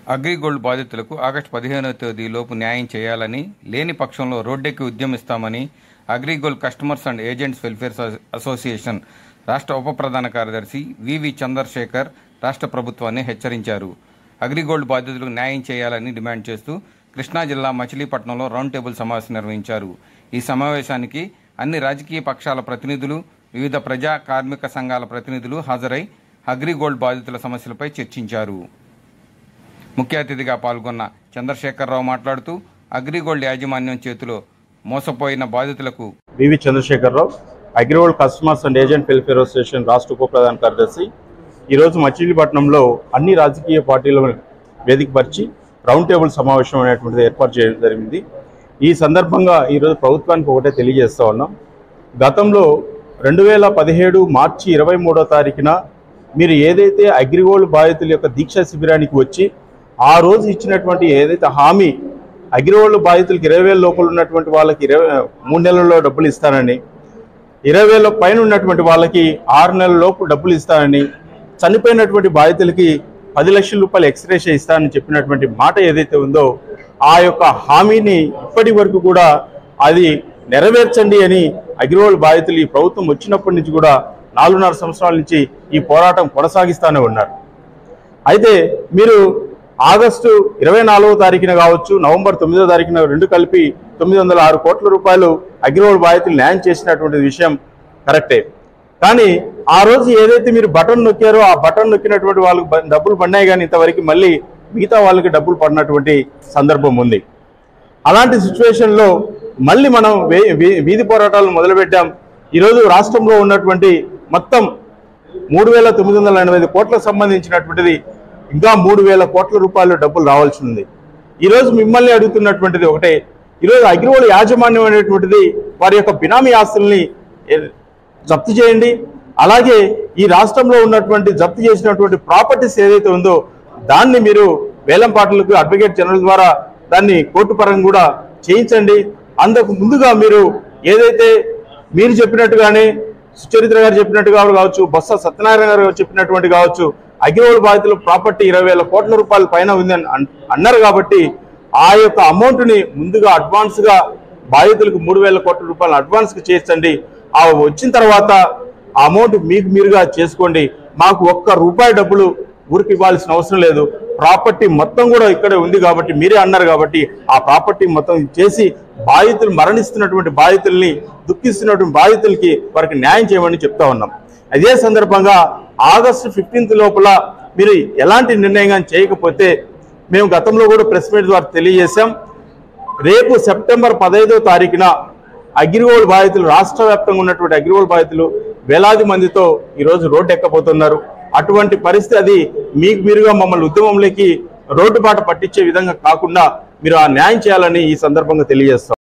అగ్రిగోల్డ్ బాధితులకు ఆగస్టు పదిహేనవ తేదీలోపు న్యాయం చేయాలని లేని పక్షంలో రోడ్డెక్కి ఉద్యమిస్తామని AgriGold customers and agents welfare asso- association రాష్ట్ర ఉప ప్రధాన కార్యదర్శి వివి చంద్రశేఖర్ రాష్ట్ర ప్రభుత్వాన్ని హెచ్చరించారు అగ్రిగోల్డ్ బాధితులకు న్యాయం చేయాలని డిమాండ్ చేస్తూ కృష్ణా జిల్లా మచిలీపట్నంలో రౌండ్ టేబుల్ సమావేశం నిర్వహించారు ఈ సమావేశానికి అన్ని రాజకీయ పక్షాల ప్రతినిధులు వివిధ ప్రజా కార్మిక సంఘాల ప్రతినిధులు హాజరై అగ్రిగోల్డ్ బాధితుల సమస్యలపై చర్చించారు ముఖ్య అతిథిగా పాల్గొన్న చంద్రశేఖరరావు మాట్లాడుతూ అగ్రిగోల్డ్ యాజమాన్యం చేతిలో మోసపోయిన బాధితులకు V V Chandrasekhararao AgriGold customers and agent welfare association రాష్ట్ర ఉప ప్రధాన కార్యదర్శి ఈరోజు మచిలీపట్నంలో అన్ని రాజకీయ పార్టీలను వేదికపరిచి రౌండ్ టేబుల్ సమావేశం అనేటువంటిది ఏర్పాటు చేయడం జరిగింది ఈ సందర్భంగా ఈరోజు ప్రభుత్వానికి ఒకటే తెలియజేస్తా ఉన్నాం గతంలో రెండు వేల పదిహేడు మార్చి ఇరవై మూడో తారీఖున మీరు ఏదైతే అగ్రిగోల్డ్ బాధితుల యొక్క దీక్షా శిబిరానికి వచ్చి ఆ రోజు ఇచ్చినటువంటి ఏదైతే హామీ అగ్రిగోల్డ్ బాధితులకు ఇరవై వేల లోపల ఉన్నటువంటి వాళ్ళకి ఇరవై మూడు నెలల్లో డబ్బులు ఇస్తానని ఇరవై వేల పైన ఉన్నటువంటి వాళ్ళకి ఆరు నెలల లోపు డబ్బులు ఇస్తానని చనిపోయినటువంటి బాధితులకి పది లక్షల రూపాయలు ఎక్స్రేష ఇస్తానని చెప్పినటువంటి మాట ఏదైతే ఉందో ఆ యొక్క హామీని ఇప్పటి వరకు కూడా అది నెరవేర్చండి అని అగ్రిగోల్డ్ బాధితులు ఈ ప్రభుత్వం వచ్చినప్పటి నుంచి కూడా నాలుగున్నర సంవత్సరాల నుంచి ఈ పోరాటం కొనసాగిస్తానే ఉన్నారు అయితే మీరు ఆగస్టు ఇరవై నాలుగో తారీఖున కావచ్చు నవంబర్ తొమ్మిదో తారీఖున రెండు కలిపి తొమ్మిది వందల ఆరు కోట్ల రూపాయలు అగ్రిగోల్డ్ బాధితులు న్యాయం చేసినటువంటి విషయం కరెక్టే కానీ ఆ రోజు ఏదైతే మీరు బటన్ నొక్కారో ఆ బటన్ నొక్కినటువంటి వాళ్ళకి బ- డబ్బులు పడినాయి కానీ ఇంతవరకు మళ్ళీ మిగతా వాళ్ళకి డబ్బులు పడినటువంటి సందర్భం ఉంది అలాంటి సిచ్యువేషన్లో మళ్ళీ మనం వే- వీ- వీధి పోరాటాలు మొదలుపెట్టాం ఈరోజు రాష్ట్రంలో ఉన్నటువంటి మొత్తం మూడు వేల తొమ్మిది వందల ఎనభై ఐదు కోట్లకు సంబంధించినటువంటిది ఇంకా మూడు వేల కోట్ల రూపాయలు డబ్బులు రావాల్సి ఉంది ఈరోజు మిమ్మల్ని అడుగుతున్నటువంటిది ఒకటే ఈరోజు అగ్రిగోల్డ్ యాజమాన్యం అనేటువంటిది వారి యొక్క బినామీ ఆస్తుల్ని ఏ- జప్తు చేయండి అలాగే ఈ రాష్ట్రంలో ఉన్నటువంటి జప్తు చేసినటువంటి ప్రాపర్టీస్ ఏదైతే ఉందో దాన్ని మీరు వేలంపాటలకు అడ్వకేట్ జనరల్ ద్వారా దాన్ని కోర్టు పరంగా కూడా చేయించండి అందుకు ముందుగా మీరు ఏదైతే మీరు చెప్పినట్టుగానే సుచరిత్ర గారు చెప్పినట్టుగా కావచ్చు బొత్స సత్యనారాయణ గారు చెప్పినటువంటి కావచ్చు అగ్రిగోల్డ్ బాధితుల ప్రాపర్టీ ఇరవై వేల కోట్ల రూపాయల పైన ఉందని అన్- అన్నారు కాబట్టి ఆ యొక్క అమౌంట్ ని ముందుగా అడ్వాన్స్ గా బాధితులకు మూడు వేల కోట్ల రూపాయలు అడ్వాన్స్ కి చేర్చండి ఆ వచ్చిన తర్వాత ఆ అమౌంట్ మీకు మీరుగా చేసుకోండి మాకు ఒక్క రూపాయి డబ్బులు ఊరికి ఇవ్వాల్సిన అవసరం లేదు ప్రాపర్టీ మొత్తం కూడా ఇక్కడే ఉంది కాబట్టి మీరే అన్నారు కాబట్టి ఆ ప్రాపర్టీ మొత్తం చేసి బాధితులు మరణిస్తున్నటువంటి బాధితుల్ని దుఃఖిస్తున్నటువంటి బాధితులకి వారికి న్యాయం చేయమని చెప్తా ఉన్నాం అదే సందర్భంగా ఆగస్టు ఫిఫ్టీన్త్ లోపల మీరు ఎలాంటి నిర్ణయం కానీ చేయకపోతే మేము గతంలో కూడా ప్రెస్ మీట్ ద్వారా తెలియజేశాం రేపు సెప్టెంబర్ పదహైదో తారీఖున అగ్రిగోల్డ్ బాధితులు రాష్ట్ర వ్యాప్తంగా ఉన్నటువంటి అగ్రిగోల్డ్ బాధితులు వేలాది మందితో ఈరోజు రోడ్డు ఎక్కబోతున్నారు అటువంటి పరిస్థితి అది మీకు మీరుగా మమ్మల్ని ఉద్యమంలోకి రోడ్డు బాట పట్టించే విధంగా కాకుండా మీరు ఆ న్యాయం చేయాలని ఈ సందర్భంగా తెలియజేస్తాం